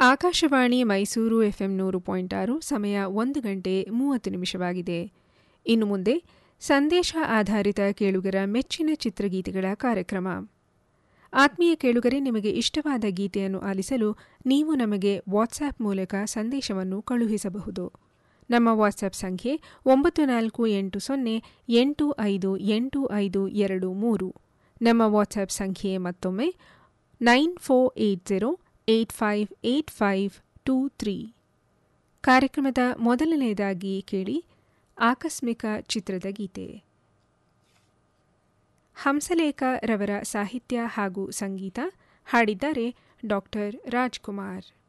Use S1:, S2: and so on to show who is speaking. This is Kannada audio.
S1: ಆಕಾಶವಾಣಿ ಮೈಸೂರು ಎಫ್ಎಂ ನೂರು ಪಾಯಿಂಟ್ ಆರು ಸಮಯ ಒಂದು ಗಂಟೆ ಮೂವತ್ತು ನಿಮಿಷವಾಗಿದೆ ಇನ್ನು ಮುಂದೆ ಸಂದೇಶ ಆಧಾರಿತ ಕೇಳುಗರ ಮೆಚ್ಚಿನ ಚಿತ್ರಗೀತೆಗಳ ಕಾರ್ಯಕ್ರಮ ಆತ್ಮೀಯ ಕೇಳುಗರೆ ನಿಮಗೆ ಇಷ್ಟವಾದ ಗೀತೆಯನ್ನು ಆಲಿಸಲು ನೀವು ನಮಗೆ ವಾಟ್ಸ್ಆ್ಯಪ್ ಮೂಲಕ ಸಂದೇಶವನ್ನು ಕಳುಹಿಸಬಹುದು ನಮ್ಮ ವಾಟ್ಸ್ಆ್ಯಪ್ ಸಂಖ್ಯೆ ಒಂಬತ್ತು ನಾಲ್ಕು ಎಂಟು ಸೊನ್ನೆ ಎಂಟು ಐದು ಎಂಟು ಐದು ಎರಡು ಮೂರು ನಮ್ಮ ವಾಟ್ಸ್ಆ್ಯಪ್ ಸಂಖ್ಯೆ ಮತ್ತೊಮ್ಮೆ nine four eight zero eight five eight five two three ಕಾರ್ಯಕ್ರಮದ ಮೊದಲನೆಯದಾಗಿ ಕೇಳಿ ಆಕಸ್ಮಿಕ ಚಿತ್ರದ ಗೀತೆ ಹಂಸಲೇಖ ರವರ ಸಾಹಿತ್ಯ ಹಾಗೂ ಸಂಗೀತ ಹಾಡಿದ್ದಾರೆ ಡಾಕ್ಟರ್ ರಾಜ್ಕುಮಾರ್